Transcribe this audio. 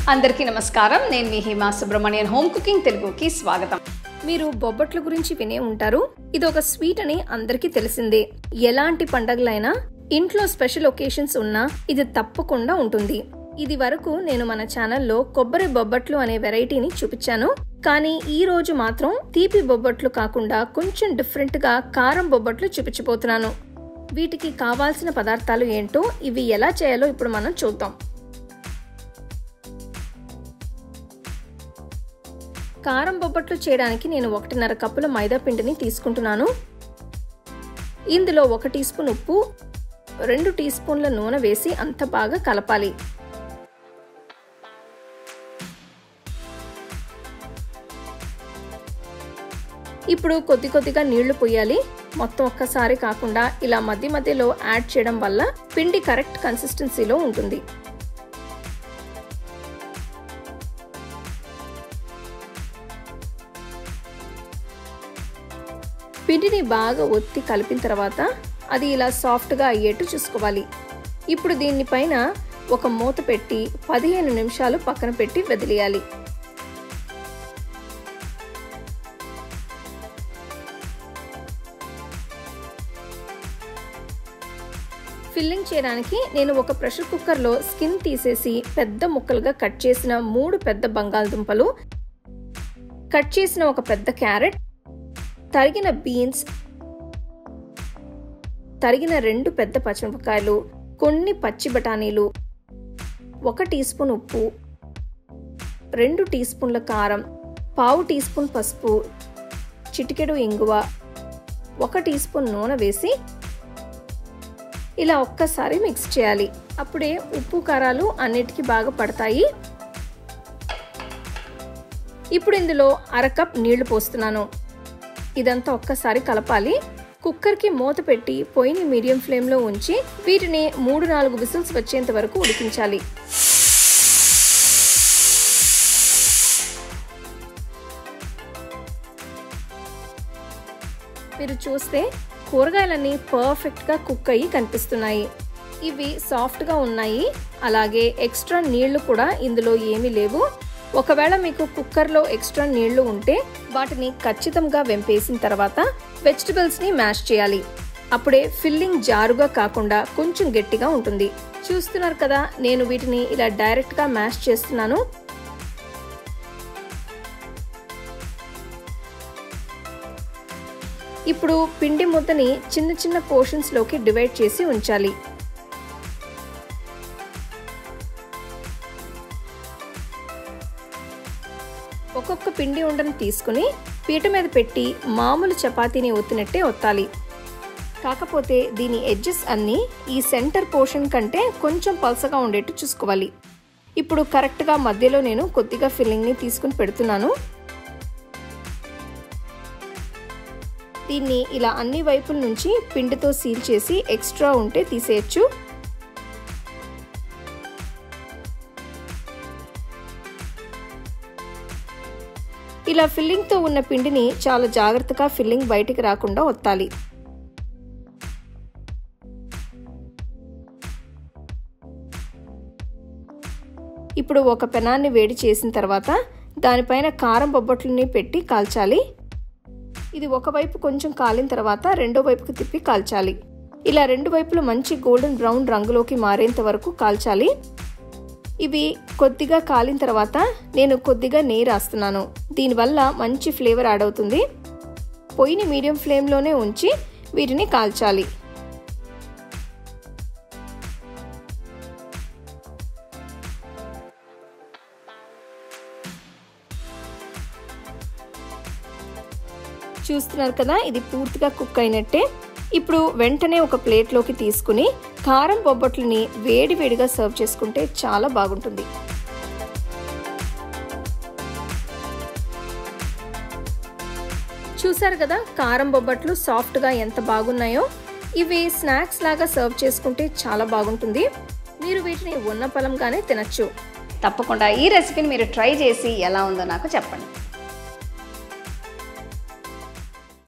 అందరికీ నమస్కారం నేను మీ హిమా సుబ్రహ్మణ్యన్ హోమ్ కుకింగ్ తెలుగుకి స్వాగతం మీరు బొబ్బట్ల గురించి వినే ఉంటారు ఇది ఒక స్వీట్ అని అందరికీ తెలిసిందే ఎలాంటి పండగలైనా ఇంట్లో స్పెషల్ ఒకేషన్స్ ఉన్నా ఇది తప్పకుండా ఉంటుంది ఇది వరకు నేను మన ఛానల్లో కొబ్బరి బొబ్బట్లు అనే వెరైటీని చూపించాను కానీ ఈ రోజు మాత్రం తీపి బొబ్బట్లు కాకుండా కొంచెం డిఫరెంట్ గా కారం బొబ్బట్లు చూపించబోతున్నాను వీటికి కావాల్సిన పదార్థాలు ఏంటో ఇవి ఎలా చేయాలో ఇప్పుడు మనం చూద్దాం కారం బొబ్బట్లు చేయడానికి నేను ఒకటిన్నర కప్పుల మైదా పిండిని తీసుకుంటున్నాను ఇందులో ఒక టీ స్పూన్ ఉప్పు రెండు టీ స్పూన్ల నూనె వేసి అంత బాగా కలపాలి ఇప్పుడు కొద్ది కొద్దిగా నీళ్లు పోయాలి మొత్తం ఒక్కసారి కాకుండా ఇలా మధ్య మధ్యలో యాడ్ చేయడం వల్ల పిండి కరెక్ట్ కన్సిస్టెన్సీలో ఉంటుంది పిండిని బాగా ఒత్తి కలిపిన తర్వాత అది ఇలా సాఫ్ట్గా అయ్యేట్టు చూసుకోవాలి ఇప్పుడు దీనిపైన ఒక మూత పెట్టి పదిహేను నిమిషాలు పక్కన పెట్టి వదిలేయాలి ఫిల్లింగ్ చేయడానికి నేను ఒక ప్రెషర్ కుక్కర్లో స్కిన్ తీసేసి పెద్ద ముక్కలుగా కట్ చేసిన మూడు పెద్ద బంగాళదుంపలు కట్ చేసిన ఒక పెద్ద క్యారెట్ తరిగిన బీన్స్ తరిగిన రెండు పెద్ద పచ్చిమిరపకాయలు కొన్ని పచ్చి బఠానీలు ఒక టీ స్పూన్ ఉప్పు రెండు టీ స్పూన్ల కారం పావు టీ స్పూన్ పసుపు చిటికెడు ఇంగువ ఒక టీ స్పూన్ నూనె వేసి ఇలా ఒక్కసారి మిక్స్ చేయాలి అప్పుడే ఉప్పు కారాలు అన్నిటికీ బాగా పడతాయి ఇప్పుడు ఇందులో అరకప్ నీళ్లు పోస్తున్నాను ఇదంతా ఒక్కసారి కలపాలి కుక్కర్కి మూత పెట్టి పొయ్యిని మీడియం ఫ్లేమ్లో ఉంచి వీటిని మూడు నాలుగు విసిల్స్ వచ్చేంత వరకు ఉడికించాలి మీరు చూస్తే కూరగాయలన్నీ పర్ఫెక్ట్గా కుక్ అయ్యి కనిపిస్తున్నాయి ఇవి సాఫ్ట్గా ఉన్నాయి అలాగే ఎక్స్ట్రా నీళ్లు కూడా ఇందులో ఏమీ లేవు ఒకవేళ మీకు కుక్కర్లో ఎక్స్ట్రా నీళ్లు ఉంటే వాటిని ఖచ్చితంగా వెంపేసిన తర్వాత వెజిటబుల్స్ని మ్యాష్ చేయాలి అప్పుడే ఫిల్లింగ్ జారుగా కాకుండా కొంచెం గట్టిగా ఉంటుంది చూస్తున్నారు కదా నేను వీటిని ఇలా డైరెక్ట్గా మ్యాష్ చేస్తున్నాను ఇప్పుడు పిండి ముద్దని చిన్న చిన్న పోర్షన్స్లోకి డివైడ్ చేసి ఉంచాలి ఒక్కొక్క పిండి ఉండని తీసుకుని పీట మీద పెట్టి మామూలు చపాతీని ఒత్తినట్టే ఒత్తాలి కాకపోతే దీని ఎడ్జెస్ అన్నీ ఈ సెంటర్ పోర్షన్ కంటే కొంచెం పల్సగా ఉండేట్టు చూసుకోవాలి ఇప్పుడు కరెక్ట్గా మధ్యలో నేను కొద్దిగా ఫిల్లింగ్ని తీసుకుని పెడుతున్నాను దీన్ని ఇలా అన్ని వైపుల నుంచి పిండితో సీల్ చేసి ఎక్స్ట్రా ఉంటే తీసేయచ్చు ఇలా ఫిల్లింగ్తో ఉన్న పిండిని చాలా జాగ్రత్తగా ఫిల్లింగ్ బయటికి రాకుండా ఒత్తాలి ఇప్పుడు ఒక పెనాన్ని వేడి చేసిన తర్వాత దానిపైన కారం బొబ్బట్లని పెట్టి కాల్చాలి ఇది ఒకవైపు కొంచెం కాలిన తర్వాత రెండో వైపుకి తిప్పి కాల్చాలి ఇలా రెండు వైపులు మంచి గోల్డెన్ బ్రౌన్ రంగులోకి మారేంత వరకు కాల్చాలి ఇవి కొద్దిగా కాలిన తర్వాత నేను కొద్దిగా నెయ్యి రాస్తున్నాను దీనివల్ల మంచి ఫ్లేవర్ యాడ్ అవుతుంది పొయ్యిని మీడియం ఫ్లేమ్లోనే ఉంచి వీటిని కాల్చాలి చూస్తున్నారు కదా ఇది పూర్తిగా కుక్ అయినట్టే ఇప్పుడు వెంటనే ఒక ప్లేట్లోకి తీసుకుని కారం బొబ్బట్లని వేడి వేడిగా సర్వ్ చేసుకుంటే చాలా బాగుంటుంది చూసారు కదా కారం బొబ్బట్లు సాఫ్ట్గా ఎంత బాగున్నాయో ఇవి స్నాక్స్ లాగా సర్వ్ చేసుకుంటే చాలా బాగుంటుంది మీరు వీటిని ఉన్న పలంగానే తినచ్చు తప్పకుండా ఈ రెసిపీని మీరు ట్రై చేసి ఎలా ఉందో నాకు చెప్పండి